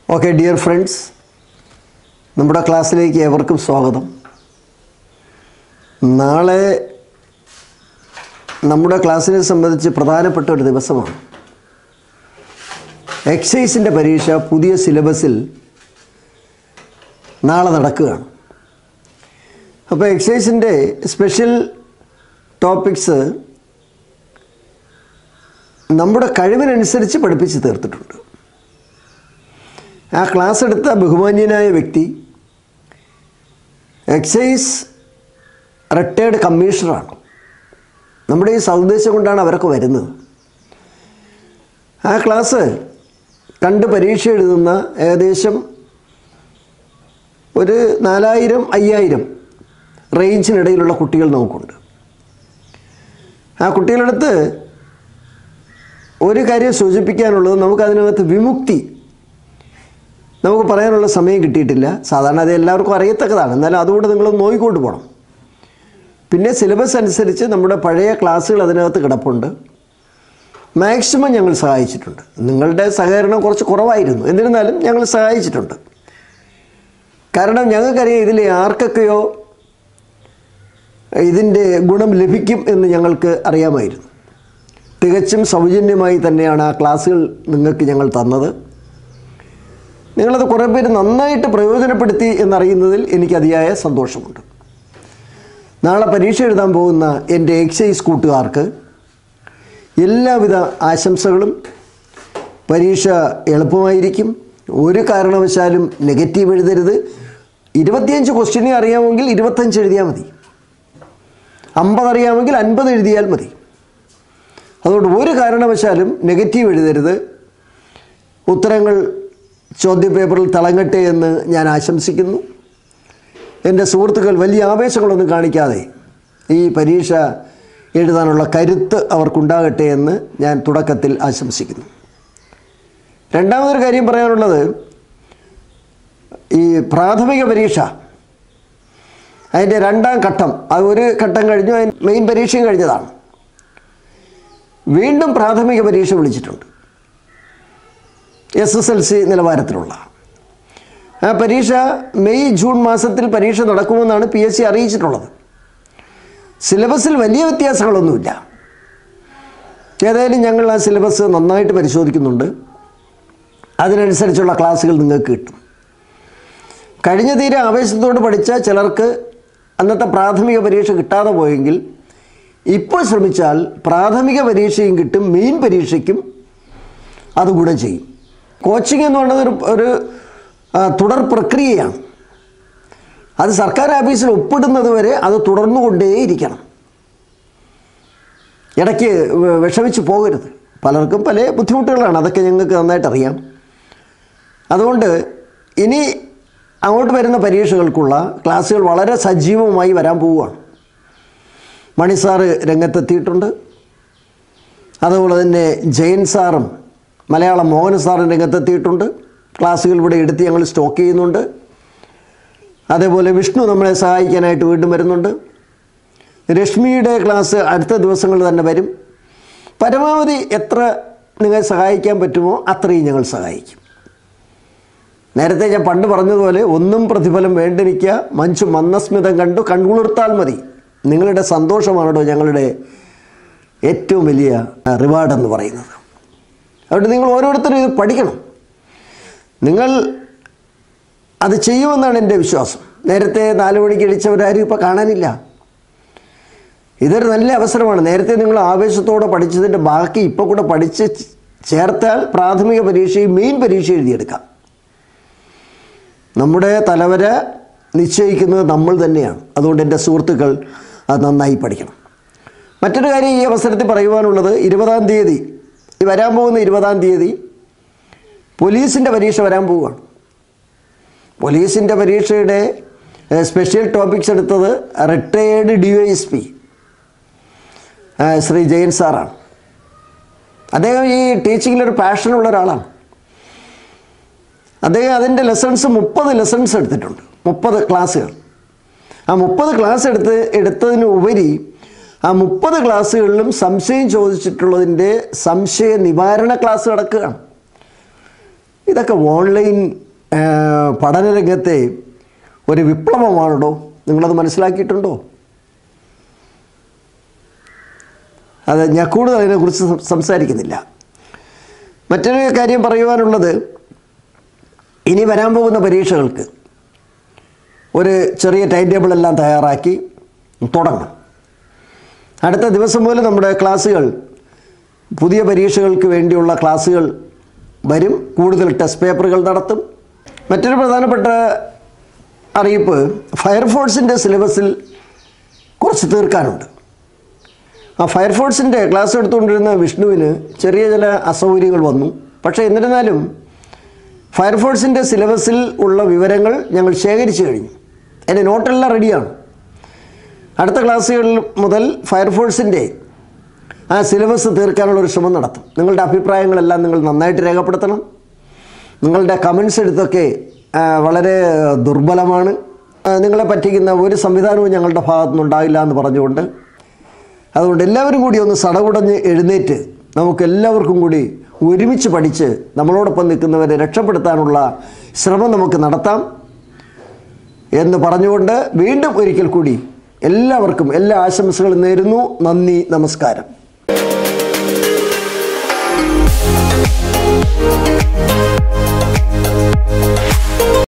okay dear friends നമ്മുടെ ക്ലാസ്സിലേക്ക് ഏവർക്കും സ്വാഗതം നാളെ നമ്മുടെ ക്ലാസ്സിനെ സംബന്ധിച്ച് പ്രധാനപ്പെട്ട ഒരു ദിവസമാണ് എക്സൈസിൻ്റെ പരീക്ഷ പുതിയ സിലബസിൽ നാളെ നടക്കുകയാണ് അപ്പോൾ എക്സൈസിൻ്റെ സ്പെഷ്യൽ ടോപ്പിക്സ് നമ്മുടെ കഴിവിനനുസരിച്ച് പഠിപ്പിച്ച് തീർത്തിട്ടുണ്ട് ആ ക്ലാസ് എടുത്ത ബഹുമാന്യനായ വ്യക്തി എക്സൈസ് റിട്ടയർഡ് കമ്മീഷണറാണ് നമ്മുടെ ഈ സന്ദേശം കൊണ്ടാണ് അവരൊക്കെ വരുന്നത് ആ ക്ലാസ് കണ്ട് പരീക്ഷ എഴുതുന്ന ഏകദേശം ഒരു നാലായിരം അയ്യായിരം റേഞ്ചിനിടയിലുള്ള കുട്ടികൾ നമുക്കുണ്ട് ആ കുട്ടികളടുത്ത് ഒരു കാര്യം സൂചിപ്പിക്കാനുള്ളത് നമുക്കതിനകത്ത് വിമുക്തി നമുക്ക് പറയാനുള്ള സമയം കിട്ടിയിട്ടില്ല സാധാരണ അത് എല്ലാവർക്കും അറിയത്തക്കതാണ് എന്നാലും അതുകൊണ്ട് നിങ്ങൾ നോക്കിക്കൊണ്ട് പോകണം പിന്നെ സിലബസ് അനുസരിച്ച് നമ്മുടെ പഴയ ക്ലാസ്സുകൾ അതിനകത്ത് കിടപ്പുണ്ട് മാക്സിമം ഞങ്ങൾ സഹായിച്ചിട്ടുണ്ട് നിങ്ങളുടെ സഹകരണം കുറച്ച് കുറവായിരുന്നു എന്നിരുന്നാലും ഞങ്ങൾ സഹായിച്ചിട്ടുണ്ട് കാരണം ഞങ്ങൾക്കറിയാം ഇതിൽ ആർക്കൊക്കെയോ ഇതിൻ്റെ ഗുണം ലഭിക്കും എന്ന് ഞങ്ങൾക്ക് അറിയാമായിരുന്നു തികച്ചും സൗജന്യമായി തന്നെയാണ് ആ ക്ലാസ്സുകൾ നിങ്ങൾക്ക് ഞങ്ങൾ തന്നത് നിങ്ങളത് കുറേ പേര് നന്നായിട്ട് പ്രയോജനപ്പെടുത്തി എന്നറിയുന്നതിൽ എനിക്ക് അതിയായ സന്തോഷമുണ്ട് നാളെ പരീക്ഷ എഴുതാൻ പോകുന്ന എൻ്റെ എക്സൈസ് കൂട്ടുകാർക്ക് എല്ലാവിധ ആശംസകളും പരീക്ഷ എളുപ്പമായിരിക്കും ഒരു കാരണവശാലും നെഗറ്റീവ് എഴുതരുത് ഇരുപത്തിയഞ്ച് ക്വസ്റ്റ്യനെ അറിയാമെങ്കിൽ ഇരുപത്തഞ്ച് എഴുതിയാൽ മതി അമ്പത് അറിയാമെങ്കിൽ അൻപത് എഴുതിയാൽ മതി അതുകൊണ്ട് ഒരു കാരണവശാലും നെഗറ്റീവ് എഴുതരുത് ഉത്തരങ്ങൾ ചോദ്യപേപ്പറിൽ തിളങ്ങട്ടെ എന്ന് ഞാൻ ആശംസിക്കുന്നു എൻ്റെ സുഹൃത്തുക്കൾ വലിയ ആവേശങ്ങളൊന്നും കാണിക്കാതെ ഈ പരീക്ഷ എഴുതാനുള്ള കരുത്ത് അവർക്കുണ്ടാകട്ടെ എന്ന് ഞാൻ തുടക്കത്തിൽ ആശംസിക്കുന്നു രണ്ടാമതൊരു കാര്യം പറയാനുള്ളത് ഈ പ്രാഥമിക പരീക്ഷ അതിൻ്റെ രണ്ടാം ഘട്ടം അത് ഒരു ഘട്ടം കഴിഞ്ഞു അതിന് മെയിൻ പരീക്ഷയും കഴിഞ്ഞതാണ് വീണ്ടും പ്രാഥമിക പരീക്ഷ വിളിച്ചിട്ടുണ്ട് എസ് എസ് എൽ സി നിലവാരത്തിലുള്ള ആ പരീക്ഷ മെയ് ജൂൺ മാസത്തിൽ പരീക്ഷ നടക്കുമെന്നാണ് പി എസ് സി അറിയിച്ചിട്ടുള്ളത് സിലബസിൽ വലിയ വ്യത്യാസങ്ങളൊന്നുമില്ല ഏതായാലും ഞങ്ങൾ ആ സിലബസ് നന്നായിട്ട് പരിശോധിക്കുന്നുണ്ട് അതിനനുസരിച്ചുള്ള ക്ലാസ്സുകൾ നിങ്ങൾക്ക് കിട്ടും കഴിഞ്ഞ തീരെ ആവേശത്തോട് പഠിച്ച ചിലർക്ക് അന്നത്തെ പ്രാഥമിക പരീക്ഷ കിട്ടാതെ പോയെങ്കിൽ ഇപ്പോൾ ശ്രമിച്ചാൽ പ്രാഥമിക പരീക്ഷയും കിട്ടും മെയിൻ പരീക്ഷയ്ക്കും അത് ഗുണം ചെയ്യും കോച്ചിങ് എന്ന് പറയുന്നത് ഒരു ഒരു ആ, തുടർ പ്രക്രിയയാണ് അത് സർക്കാർ ഓഫീസിൽ ഒപ്പിടുന്നത് വരെ അത് തുടർന്നുകൊണ്ടേയിരിക്കണം ഇടയ്ക്ക് വ- വിഷമിച്ച് പോകരുത് പലർക്കും പല ബുദ്ധിമുട്ടുകളാണ് അതൊക്കെ ഞങ്ങൾക്ക് നന്നായിട്ട് അറിയാം അതുകൊണ്ട് ഇനി അങ്ങോട്ട് വരുന്ന പരീക്ഷകൾക്കുള്ള ക്ലാസ്സുകൾ വളരെ സജീവമായി വരാൻ പോവുകയാണ് മണി സാറ് രംഗത്തെത്തിയിട്ടുണ്ട് അതുപോലെ തന്നെ ജയൻ സാറും മലയാളം മോഹൻ സാറും രംഗത്തെത്തിയിട്ടുണ്ട് ക്ലാസ്സുകൾ ഇവിടെ എടുത്ത് ഞങ്ങൾ സ്റ്റോക്ക് ചെയ്യുന്നുണ്ട് അതേപോലെ വിഷ്ണു നമ്മളെ സഹായിക്കാനായിട്ട് വീണ്ടും വരുന്നുണ്ട് രശ്മിയുടെ ക്ലാസ് അടുത്ത ദിവസങ്ങളിൽ തന്നെ വരും പരമാവധി എത്ര നിങ്ങൾ സഹായിക്കാൻ പറ്റുമോ അത്രയും ഞങ്ങൾ സഹായിക്കും നേരത്തെ ഞാൻ പണ്ട് പറഞ്ഞതുപോലെ ഒന്നും പ്രതിഫലം വേണ്ടിരിക്കുക മഞ്ചു മന്ദസ്മിതം കണ്ടു കൺകുളിർത്താൽ മതി നിങ്ങളുടെ സന്തോഷമാണോ ഞങ്ങളുടെ ഏറ്റവും വലിയ റിവാർഡ് എന്ന് പറയുന്നത് അതുകൊണ്ട് നിങ്ങൾ ഓരോരുത്തരും ഇത് പഠിക്കണം നിങ്ങൾ അത് ചെയ്യുമെന്നാണ് എൻ്റെ വിശ്വാസം നേരത്തെ നാല് മണിക്ക് അടിച്ചവരാരും ഇപ്പോൾ കാണാനില്ല ഇതൊരു നല്ല അവസരമാണ് നേരത്തെ നിങ്ങൾ ആവേശത്തോടെ പഠിച്ചതിൻ്റെ ബാക്കി ഇപ്പോൾ കൂടെ പഠിച്ച് ചേർത്താൽ പ്രാഥമിക പരീക്ഷയും മെയിൻ പരീക്ഷ എഴുതിയെടുക്കാം നമ്മുടെ തലവര നിശ്ചയിക്കുന്നത് നമ്മൾ തന്നെയാണ് അതുകൊണ്ട് എൻ്റെ സുഹൃത്തുക്കൾ അത് നന്നായി പഠിക്കണം മറ്റൊരു കാര്യം ഈ അവസരത്തിൽ പറയുവാനുള്ളത് ഇരുപതാം തീയതി ഈ വരാൻ പോകുന്ന ഇരുപതാം തീയതി പോലീസിൻ്റെ പരീക്ഷ വരാൻ പോവുകയാണ് പോലീസിൻ്റെ പരീക്ഷയുടെ ഏഹ്, സ്പെഷ്യൽ ടോപ്പിക്സ് എടുത്തത് retired D Y S P Shri Jayan സാറാണ് അദ്ദേഹം ഈ ടീച്ചിങ്ങിലൊരു പാഷനുള്ള ഒരാളാണ് അദ്ദേഹം അതിൻ്റെ ലെസൺസ് മുപ്പത് ലെസൺസ് എടുത്തിട്ടുണ്ട് മുപ്പത് ക്ലാസ്സുകൾ ആ മുപ്പത് ക്ലാസ് എടുത്ത് എടുത്തതിന് ഉപരി ആ മുപ്പത് ക്ലാസ്സുകളിലും സംശയം ചോദിച്ചിട്ടുള്ളതിൻ്റെ സംശയ നിവാരണ ക്ലാസ് നടക്കുകയാണ് ഇതൊക്കെ ഓൺലൈൻ ആ, പഠനരംഗത്തെ ഒരു വിപ്ലവമാണോ നിങ്ങളത് മനസ്സിലാക്കിയിട്ടുണ്ടോ അത് ഞാൻ കൂടുതൽ അതിനെക്കുറിച്ച് സം- സംസാരിക്കുന്നില്ല മറ്റൊരു കാര്യം പറയുവാനുള്ളത് ഇനി വരാൻ പോകുന്ന പരീക്ഷകൾക്ക് ഒരു ചെറിയ ടൈം ടേബിളെല്ലാം തയ്യാറാക്കി തുടങ്ങണം അടുത്ത ദിവസം മുതൽ നമ്മുടെ ക്ലാസ്സുകൾ പുതിയ പരീക്ഷകൾക്ക് വേണ്ടിയുള്ള ക്ലാസ്സുകൾ വരും കൂടുതൽ ടെസ്റ്റ് പേപ്പറുകൾ നടത്തും മറ്റൊരു പ്രധാനപ്പെട്ട അറിയിപ്പ് ഫയർഫോഴ്സിൻ്റെ സിലബസിൽ കുറച്ച് തീർക്കാനുണ്ട് ആ ഫയർഫോഴ്സിൻ്റെ ക്ലാസ് എടുത്തുകൊണ്ടിരുന്ന വിഷ്ണുവിന് ചെറിയ ചില അസൗകര്യങ്ങൾ വന്നു പക്ഷേ എന്നിരുന്നാലും ഫയർഫോഴ്സിൻ്റെ സിലബസിൽ ഉള്ള വിവരങ്ങൾ ഞങ്ങൾ ശേഖരിച്ചു കഴിഞ്ഞു അതിൻ്റെ നോട്ടെല്ലാം റെഡിയാണ് അടുത്ത ക്ലാസ്സുകളിൽ മുതൽ ഫയർഫോഴ്സിൻ്റെ ആ സിലബസ് തീർക്കാനുള്ള ഒരു ശ്രമം നടത്തും നിങ്ങളുടെ അഭിപ്രായങ്ങളെല്ലാം നിങ്ങൾ നന്നായിട്ട് രേഖപ്പെടുത്തണം നിങ്ങളുടെ കമൻസ് എടുത്തൊക്കെ ആ, വളരെ ദുർബലമാണ് ആ, നിങ്ങളെ പറ്റിക്കുന്ന ഒരു സംവിധാനവും ഞങ്ങളുടെ ഭാഗത്തുനിന്നുണ്ടാകില്ല എന്ന് പറഞ്ഞുകൊണ്ട് അതുകൊണ്ട് എല്ലാവരും കൂടി ഒന്ന് സടകുടഞ്ഞ് എഴുന്നേറ്റ് നമുക്ക് എല്ലാവർക്കും കൂടി ഒരുമിച്ച് പഠിച്ച് നമ്മളോടൊപ്പം നിൽക്കുന്നവരെ രക്ഷപ്പെടുത്താനുള്ള ശ്രമം നമുക്ക് നടത്താം എന്ന് പറഞ്ഞുകൊണ്ട് വീണ്ടും ഒരിക്കൽ കൂടി എല്ലാവർക്കും എല്ലാ ആശംസകളും നേരുന്നു നന്ദി നമസ്കാരം Thank